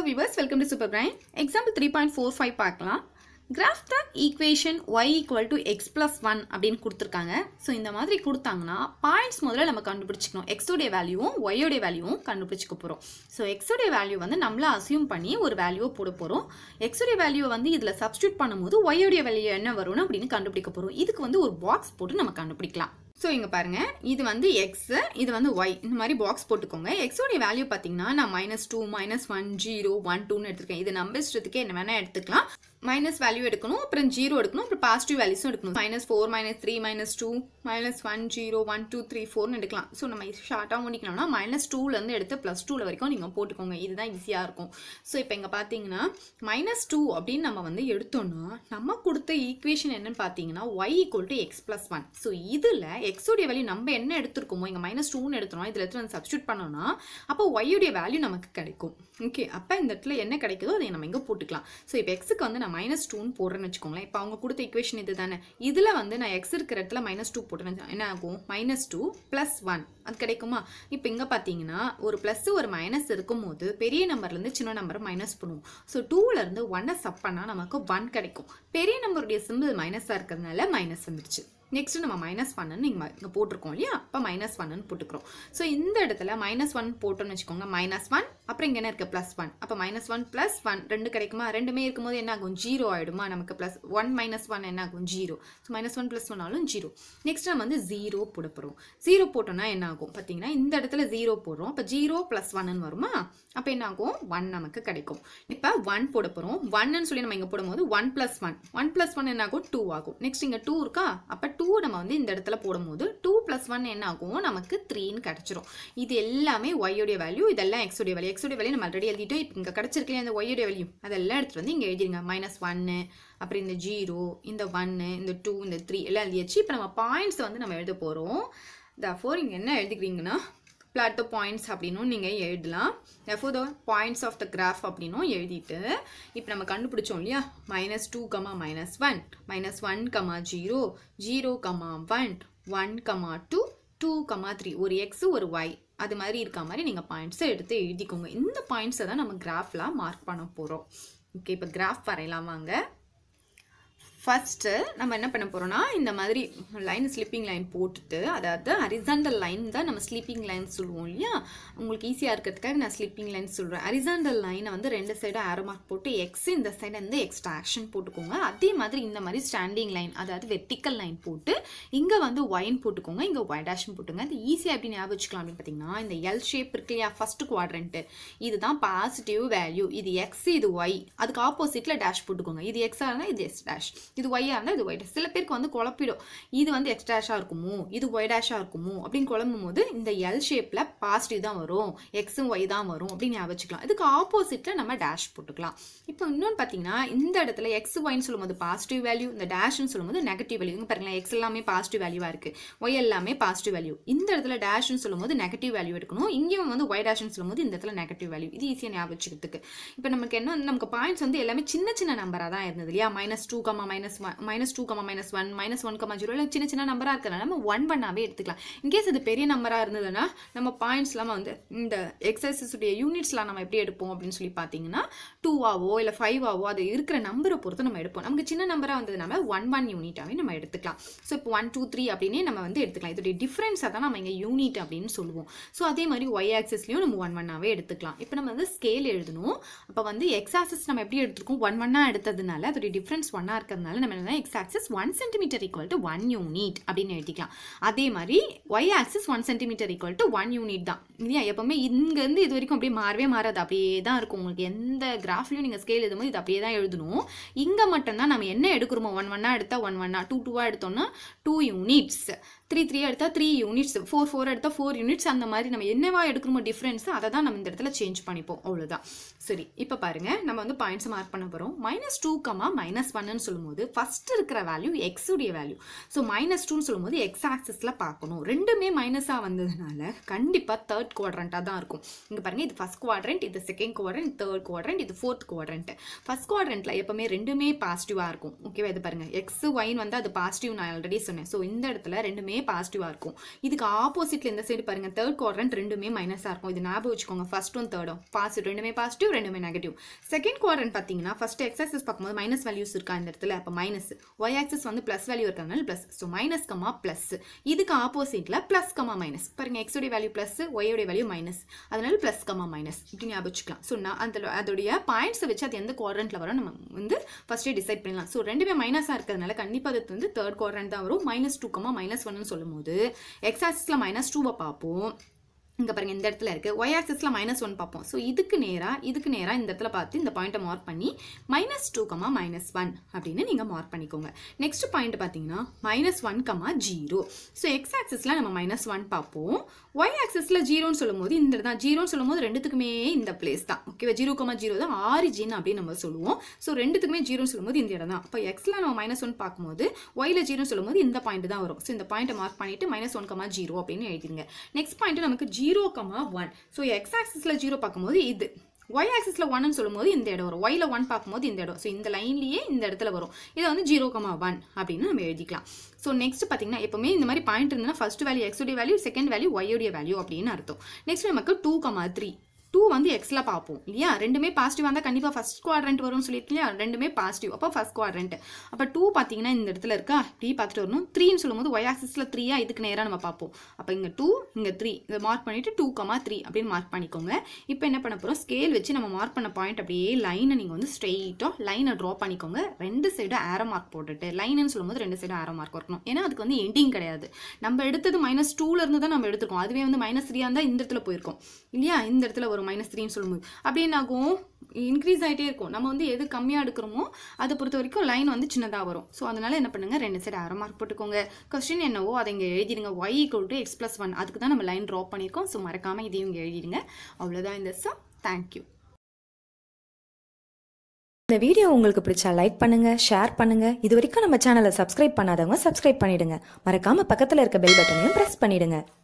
viewers welcome to super brain example three point four five பார்க்கலாம் graph the equation y equal to x plus one அப்படின்னு கொடுத்துருக்காங்க so இந்த மாதிரி கொடுத்தாங்கன்னா points முதல்ல நம்ம கண்டுபிடிச்சிக்கணும் எக்ஸோடைய வேல்யூவும் ஒய்யோடைய வேல்யூவும் கண்டுபிடிச்சிக்க போகிறோம் ஸோ எக்ஸோடைய வேல்யூ வந்து நம்மள அசியூம் பண்ணி ஒரு வேல்யூவை போட போகிறோம் எக்ஸோடைய வேல்யூவை வந்து இதில் சப்ஸ்டியூட் பண்ணும்போது ஒய்யோடைய வேல்யூ என்ன வரும்னு அப்படின்னு கண்டுபிடிக்க போகிறோம் இதுக்கு வந்து ஒரு பாக்ஸ் போட்டு நம்ம கண்டுபிடிக்கலாம் ஸோ இங்கே பாருங்க இது வந்து எக்ஸ் இது வந்து ஒய் இந்த மாதிரி பாக்ஸ் போட்டுக்கோங்க எக்ஸோடைய வேல்யூ பார்த்தீங்கன்னா நான் minus two minus one zero one டூன்னு எடுத்துருக்கேன் இது நம்பர் இஷ்டத்துக்கு என்ன வேணால் எடுத்துக்கலாம் மைனஸ் வேல்யூ எடுக்கணும் அப்புறம் ஜீரோ எடுக்கணும் அப்புறம் பாசிட்டிவ் வேல்யூஸும் எடுக்கணும் minus four minus three minus two minus one zero one two three ஃபோர்னு எடுக்கலாம் ஸோ நம்ம ஷார்ட்டாக முடிக்கணும்னா மைனஸ் டூலேருந்து எடுத்து ப்ளஸ் டூவில் வரைக்கும் நீங்கள் போட்டுக்கோங்க இதுதான் ஈஸியாக இருக்கும் ஸோ இப்போ இங்கே பார்த்தீங்கன்னா மைனஸ் டூ அப்படின்னு நம்ம வந்து எடுத்தோம்னா நம்ம கொடுத்த ஈக்குவேஷன் என்னன்னு பார்த்தீங்கன்னா y equal to x plus one so இதில் எக்ஸோடைய வேல்யூ நம்ம என்ன எடுத்திருக்கோமோ இங்கே மைனஸ் டூன்னு எடுத்துறோம் இதில் எடுத்து வந்து சப்ஸ்டியூட் பண்ணோம்னா அப்போ ஒய்யுடைய வேல்யூ நமக்கு கிடைக்கும் ஓகே அப்போ இந்த இடத்துல என்ன கிடைக்குதோ அதை நம்ம இங்கே போட்டுக்கலாம் ஸோ இப்போ எக்ஸுக்கு வந்து நான் மைனஸ் டூன்னு போடுறேன்னு வச்சுக்கோங்களேன் இப்போ அவங்க கொடுத்த ஈக்குவேஷன் இது தானே இதில் வந்து நான் எக்ஸ் இருக்கிற இடத்துல மைனஸ் டூ போட்டேன்னு என்ன ஆகும் மைனஸ் டூ ப்ளஸ் ஒன் அது கிடைக்குமா இப்போ இங்கே பார்த்தீங்கன்னா ஒரு ப்ளஸ் ஒரு மைனஸ் இருக்கும்போது பெரிய நம்பர்லேருந்து சின்ன நம்பரை மைனஸ் பண்ணுவோம் ஸோ டூலேருந்து ஒன்னை சப் பண்ணால் நமக்கு ஒன் கிடைக்கும் பெரிய நம்பருடைய சிம்பிள் மைனஸாக இருக்கிறதுனால மைனஸ் வந்துடுச்சு நெக்ஸ்ட் நம்ம மைனஸ் ஒன்னு இங்கே இங்கே போட்டிருக்கோம் இல்லையா அப்போ மைனஸ் ஒன்னு போட்டுக்கிறோம் ஸோ இந்த இடத்துல மைனஸ் ஒன் போட்டோம்னு வச்சுக்கோங்க மைனஸ் ஒன் அப்புறம் இங்கே என்ன இருக்குது ப்ளஸ் ஒன் அப்போ மைனஸ் ஒன் ப்ளஸ் ஒன் ரெண்டு கிடைக்குமா ரெண்டுமே இருக்கும்போது என்ன ஆகும் ஜீரோ ஆகிடுமா நமக்கு ப்ளஸ் ஒன் மைனஸ் ஒன் என்ன ஆகும் zero so minus one plus ஒன்னாலும் ஜீரோ நெக்ஸ்ட் நம்ம வந்து ஜீரோ போட போகிறோம் ஜீரோ போட்டோம்னா என்ன ஆகும் பார்த்தீங்கன்னா இந்த இடத்துல ஜீரோ போடுறோம் அப்போ ஜீரோ ப்ளஸ் ஒன்னு வருமா அப்போ என்ன ஆகும் ஒன் நமக்கு கிடைக்கும் இப்போ ஒன் போட போகிறோம் ஒன்னு சொல்லி நம்ம இங்கே போடும்போது one plus one one plus one என்ன ஆகும் டூ ஆகும் நெக்ஸ்ட் இங்கே டூ இருக்கா அப்போ டூ நம்ம வந்து இந்த இடத்துல போடும்போது டூ ப்ளஸ் ஒன் என்ன ஆகும் நமக்கு த்ரீன்னு கிடச்சிரும் இது எல்லாமே ஒய்யோடைய வேல்யூ இதெல்லாம் எக்ஸோடைய வேல்யூ எக்ஸோடைய வேல்யூ நம்ம ஆல்ரெடி எழுதிட்டோம் இப்போ இங்கே கிடச்சிருக்கேன் அந்த ஒய்யோடைய வேல்யூ அதெல்லாம் எடுத்துகிட்டு வந்து இங்கே எழுதிருங்க மைனஸ் ஒன்னு அப்புறம் இந்த ஜீரோ இந்த ஒன்னு இந்த டூ இந்த த்ரீ எல்லாம் எழுதியாச்சு இப்போ நம்ம பாயிண்ட்ஸ் வந்து நம்ம எழுத போகிறோம் தஃபோர் இங்கே என்ன எழுதிக்கிறீங்கன்னா பிளாட் த பாயிண்ட்ஸ் அப்படின்னும் நீங்கள் எழுதலாம் therefore the points of the graph அப்படின்னும் எழுதிட்டு இப்போ நம்ம கண்டுபிடிச்சோம் இல்லையா minus two comma minus one minus one comma zero zero comma one one comma two two comma three ஒரு எக்ஸு ஒரு ஒய் அது மாதிரி இருக்க மாதிரி நீங்கள் பாயிண்ட்ஸை எடுத்து எழுதிக்கோங்க இந்த பாயிண்ட்ஸை தான் நம்ம கிராஃபில் மார்க் பண்ண போகிறோம் ஓகே இப்போ கிராஃப் வரையலாம் வாங்க ஃபஸ்ட்டு நம்ம என்ன பண்ண போகிறோம்னா இந்த மாதிரி லைன் ஸ்லிப்பிங் லைன் போட்டுட்டு அதாவது ஹரிசாண்டல் லைன் தான் நம்ம ஸ்லீப்பிங் லைன் சொல்லுவோம் இல்லையா உங்களுக்கு ஈஸியாக இருக்கிறதுக்காக நான் ஸ்லிப்பிங் லைன் சொல்கிறேன் ஹரிசாண்டல் லைனை வந்து ரெண்டு சைடும் ஆரோ மார்க் போட்டு எக்ஸ் இந்த சைடு வந்து எக்ஸ்ட்ரா ஆக்ஷன் போட்டுக்கோங்க அதே மாதிரி இந்த மாதிரி ஸ்டாண்டிங் லைன் அதாவது வெர்டிக்கல் லைன் போட்டு இங்கே வந்து ஒயின் போட்டுக்கோங்க இங்கே ஒய் டேஷன் போட்டுங்க அது ஈஸியாக எப்படி ஞாபகம் வச்சுக்கலாம் அப்படின்னு பார்த்தீங்கன்னா இந்த எல் ஷேப் இருக்கு இல்லையா ஃபஸ்ட்டு குவாட்ரண்ட்டு இதுதான் பாசிட்டிவ் வேல்யூ இது எக்ஸ் இது ஒய் அதுக்கு ஆப்போசிட்டில் டேஷ் போட்டுக்கோங்க இது எக்ஸாக இருந்தால் இது எஸ் டேஷ் இது ஒய்யாக இருந்தால் இது ஒய் டேஷ் சில பேருக்கு வந்து குழப்பிடும் இது வந்து எக்ஸ் டேஷாக இருக்குமோ இது ஒய் டேஷாக இருக்குமோ அப்படின்னு குழம்பும் போது இந்த எல் ஷேப்பில் பாசிட்டிவ் தான் வரும் எக்ஸும் ஒய் தான் வரும் அப்படின்னு ஞாபகம் வச்சுக்கலாம் இதுக்கு ஆப்போசிட்டில் நம்ம டேஷ் போட்டுக்கலாம் இப்போ இன்னொன்று பார்த்தீங்கன்னா இந்த இடத்துல எக்ஸ் ஒய்னு சொல்லும்போது பாசிட்டிவ் வேல்யூ இந்த டேஷ்னு சொல்லும்போது நெகட்டிவ் வேல்யூ இங்கே பாருங்களேன் எக்ஸ் எல்லாமே பாசிட்டிவ் வேல்யூவாக இருக்குது ஒய் எல்லாமே பாசிட்டிவ் வேல்யூ இந்த இடத்துல டேஷ்னு சொல்லும்போது நெகட்டிவ் வேல்யூ எடுக்கணும் இங்கேயும் வந்து ஒய் டேஷ்னு சொல்லும்போது இந்த இடத்துல நெகட்டிவ் வேல்யூ இது ஈஸியாக ஞாபகம் வச்சுக்கிறதுக்கு இப்போ நமக்கு என்ன நமக்கு பாயிண்ட்ஸ் வந்து எல்லாமே சின்ன சின்ன நம்பராக தான் இருந்தது இல்லையா minus two comma minus one minus two comma minus one minus one comma zero இல்லை சின்ன சின்ன நம்பராக இருக்கிறனால நம்ம ஒன் பண்ணாவே எடுத்துக்கலாம் இன்கேஸ் அது பெரிய நம்பராக இருந்ததுன்னா நம்ம பாயிண்ட்ஸ்லாம் வந்து இந்த எக்ஸசைஸுடைய யூனிட்ஸ்லாம் நம்ம எப்படி எடுப்போம் அப்படின்னு சொல்லி பார்த்தீங்கன்னா டூவாவோ இல்லை ஃபைவாவோ அது இருக்கிற நம்பரை பொறுத்து நம்ம எடுப்போம் நமக்கு சின்ன நம்பராக வந்ததுனால ஒன் ஒன் யூனிட்டாகவே நம்ம எடுத்துக்கலாம் ஸோ இப்போ ஒன் டூ த்ரீ அப்படின்னே நம்ம வந்து எடுத்துக்கலாம் இதோடைய டிஃப்ரென்ஸாக தான் நம்ம இங்கே யூனிட் அப்படின்னு சொல்லுவோம் ஸோ அதே மாதிரி ஒய் ஆக்சஸ்லையும் நம்ம ஒன் ஒன்னாகவே எடுத்துக்கலாம் இப்போ நம்ம வந்து ஸ்கேல் எழுதணும் அப்போ வந்து எக்ஸ் ஆக்சஸ் நம்ம எப்படி எடுத்துருக்கோம் ஒன் ஒன்னாக எடுத்ததுனால அதோடைய டிஃப்ரென்ஸ் ஒன்னாக இருக்கிறதுனால நம்ம என்ன x axis one centimetre equal to one unit அப்படின்னு எழுதிக்கலாம் அதே மாதிரி y axis one centimetre equal to one unit தான் இல்லையா எப்பவுமே இங்கேருந்து இது வரைக்கும் அப்படியே மாறவே மாறாது அப்படியே தான் இருக்கும் உங்களுக்கு எந்த கிராஃப்லையும் நீங்கள் ஸ்கேல் எழுதும்போது இது அப்படியே தான் எழுதணும் இங்கே மட்டும்தான் நம்ம என்ன எடுக்கிறோமோ ஒன் ஒன்னாக எடுத்தால் ஒன் ஒன்னா டூ டூவாக எடுத்தோம்னா டூ யூனிட்ஸ் த்ரீ த்ரீ எடுத்தால் த்ரீ யூனிட்ஸ் ஃபோர் ஃபோர் எடுத்தால் ஃபோர் யூனிட்ஸ் அந்த மாதிரி நம்ம என்னவா எடுக்கணுமோ டிஃப்ரென்ஸ் அதை தான் நம்ம இந்த இடத்துல சேஞ்ச் பண்ணிப்போம் அவ்வளோதான் சரி இப்போ பாருங்க நம்ம வந்து பாயிண்ட்ஸ் மார்க் பண்ண போகிறோம் மைனஸ் டூ கமா மைனஸ் ஒன்னு சொல்லும்போது சொல்லும்போது ஃபர்ஸ்ட் இருக்கிற வேல்யூ எக்ஸ் உடைய வேல்யூ ஸோ மைனஸ் டூன்னு சொல்லும்போது எக்ஸ் ஆக்சிஸில் பார்க்கணும் ரெண்டுமே மைனஸாக வந்ததுனால கண்டிப்பாக தேர்ட் குவாட்ரண்ட்டாக தான் இருக்கும் இங்கே பாருங்கள் இது ஃபஸ்ட் குவாட்ரண்ட் இது செகண்ட் குவாட்ரண்ட் தேர்ட் குவாட்ரண்ட் இது ஃபோர்த் குவாட்ரண்ட் ஃபஸ்ட் குவாட்ரண்ட்டில் எப்பவுமே ரெண்டுமே பாசிட்டிவாக இருக்கும் ஓகேவா இது பாருங்கள் எக்ஸ் ஒயின் வந்து அது பாசிட்டிவ் நான் ஆல்ரெடி சொன்னேன் ஸோ இந்த இடத்துல ரெண்டுமே பாசிட்டிவாக இருக்கும் இதுக்கு ஆப்போசிட்டில் இந்த சைடு பாருங்கள் தேர்ட் குவாட்ரண்ட் ரெண்டுமே மைனஸாக இருக்கும் இது ஞாபகம் வச்சுக்கோங்க ஃபஸ்ட்டும் தேர்டும் பாசிட்டிவ் ரெண்டுமே பாசிட்டிவ் ரெண்டுமே நெகட்டிவ் செகண்ட் குவாட்ரண்ட் பார்த்தீங்கன்னா ஃபஸ்ட் எக்ஸ் ஆக்சஸ் பார்க்கும்போது மைனஸ் வேல்யூஸ் இருக்கா இந்த இடத்துல அப்போ மைனஸ் ஒய் ஆக்சஸ் வந்து ப்ளஸ் வேல்யூ இருக்கிறதுனால plus so minus comma plus இதுக்கு ஆப்போசிட்டில் ப்ளஸ் கமா மைனஸ் பாருங்க எக்ஸ் உடைய வேல்யூ ப்ளஸ் ஒய்யோடைய வேல்யூ மைனஸ் அதனால ப்ளஸ் கமா மைனஸ் இப்படி ஞாபகம் வச்சுக்கலாம் ஸோ நான் அந்த அதோடைய பாயிண்ட்ஸை வச்சு அது எந்த குவாட்ரண்ட்டில் வரும் நம்ம வந்து ஃபஸ்ட்டே டிசைட் பண்ணலாம் ஸோ ரெண்டுமே மைனஸாக இருக்கிறதுனால கண்டிப்பாக அது வந்து தேர்ட் குவாட்ரண்ட் தான் வரும் மைனஸ் டூ கமா மைனஸ் ஒன்னு சொல்லும்போது எக்ஸ் ஆக்சிஸில் மைனஸ் டூவை பார்ப்போம் இங்கே பாருங்க இந்த இடத்துல இருக்குது ஒய் ஆக்சஸில் மைனஸ் ஒன் பார்ப்போம் ஸோ இதுக்கு நேராக இதுக்கு நேராக இந்த இடத்துல பார்த்து இந்த பாயிண்ட்டை மார்க் பண்ணி minus two comma minus one அப்படின்னு நீங்கள் மார்க் பண்ணிக்கோங்க நெக்ஸ்ட் பாயிண்ட் பார்த்தீங்கன்னா minus one comma zero so x ஆக்சஸில் நம்ம மைனஸ் ஒன் பார்ப்போம் ஒய் ஆக்சஸில் ஜீரோன்னு சொல்லும்போது இந்த தான் ஜீரோன்னு சொல்லும்போது ரெண்டுத்துக்குமே இந்த பிளேஸ் தான் ஓகேவா ஜீரோ கமா ஜீரோ தான் ஆரிஜின் அப்படின்னு நம்ம சொல்லுவோம் ஸோ ரெண்டுத்துக்குமே ஜீரோன்னு சொல்லும்போது இந்த இடம் தான் அப்போ எக்ஸில் நம்ம மைனஸ் ஒன் பார்க்கும்போது ஒயில் ஜீரோன்னு சொல்லும்போது இந்த பாயிண்ட் தான் வரும் ஸோ இந்த பாயிண்ட்டை மார்க் பண்ணிட்டு மைனஸ் ஒன் கமா ஜீரோ அப்படின்னு எழுதிருங்க நெக்ஸ்ட் பாயிண்ட் நமக்கு zero comma one so x ஆக்சிஸில் ஜீரோ பார்க்கும்போது இது ஒய் ஆக்சிஸில் ஒன்னு சொல்லும்போது இந்த இடம் வரும் ஒயில் ஒன் பார்க்கும்போது இந்த இடம் ஸோ இந்த லைன்லேயே இந்த இடத்துல வரும் இதை வந்து ஜீரோ கமா ஒன் அப்படின்னு நம்ம எழுதிக்கலாம் ஸோ நெக்ஸ்ட் பார்த்தீங்கன்னா எப்பவுமே இந்த மாதிரி பாயிண்ட் இருந்ததுன்னா ஃபர்ஸ்ட் வேல்யூ எக்ஸுடைய வேல்யூ செகண்ட் வேல்யூ ஒய்யோடைய வேல்யூ அப்படின்னு அர்த்தம் நெக்ஸ்ட் நமக்கு டூ கமா த்ரீ டூ வந்து எக்ஸில் பார்ப்போம் இல்லையா ரெண்டுமே பாசிட்டிவ் வந்தால் கண்டிப்பாக ஃபஸ்ட் குவாட்ரண்ட் வரும்னு சொல்லிட்டு இல்லையா ரெண்டுமே பாசிட்டிவ் அப்போ ஃபஸ்ட் குவாட்ரண்ட் அப்போ டூ பார்த்தீங்கன்னா இந்த இடத்துல இருக்கா இப்படி பார்த்துட்டு வரணும் த்ரீன்னு சொல்லும்போது ஒய் ஆக்சிஸில் த்ரீயா இதுக்கு நேராக நம்ம பார்ப்போம் அப்போ இங்கே டூ இங்கே த்ரீ இதை மார்க் பண்ணிவிட்டு டூ கமா த்ரீ அப்படின்னு மார்க் பண்ணிக்கோங்க இப்போ என்ன பண்ண போகிறோம் ஸ்கேல் வச்சு நம்ம மார்க் பண்ண பாயிண்ட் அப்படியே லைனை நீங்கள் வந்து ஸ்ட்ரெயிட்டாக லைனை ட்ரா பண்ணிக்கோங்க ரெண்டு சைடும் ஆரோ மார்க் போட்டுட்டு லைனுன்னு சொல்லும்போது ரெண்டு சைடும் ஆரோ மார்க் இருக்கணும் ஏன்னா அதுக்கு வந்து எண்டிங் கிடையாது நம்ம எடுத்தது மைனஸ் டூல இருந்து தான் நம்ம எடுத்துருக்கோம் அதுவே வந்து மைனஸ் த்ரீயாக இருந்தால் இந்த இடத்துல போயிருக்கோம் இல்லையா இந்த இடத்துல ஒரு மைனஸ் த்ரீன்னு சொல்லும்போது அப்படியே என்னாகும் இன்க்ரீஸ் ஆகிட்டே இருக்கும் நம்ம வந்து எது கம்மியாக எடுக்கிறோமோ அதை பொறுத்த வரைக்கும் லைன் வந்து சின்னதாக வரும் ஸோ அதனால என்ன பண்ணுங்க ரெண்டு சைடு அரை மார்க் போட்டுக்கோங்க கொஸ்டின் என்னவோ அதை இங்கே எழுதிடுங்க y equal to x plus one அதுக்கு தான் நம்ம லைன் ட்ராப் பண்ணியிருக்கோம் ஸோ மறக்காமல் இதையும் இங்கே எழுதிடுங்க அவ்வளோதான் இந்த சம் தேங்க்யூ இந்த வீடியோ உங்களுக்கு பிடிச்சா லைக் பண்ணுங்க ஷேர் பண்ணுங்க இது வரைக்கும் நம்ம சேனலை சப்ஸ்கிரைப் பண்ணாதவங்க சப்ஸ்கிரைப் பண்ணிடுங்க மறக்காம பக்கத்துல இருக்க பெல் பட்டனையும் பிரஸ் பண்ணிடுங்க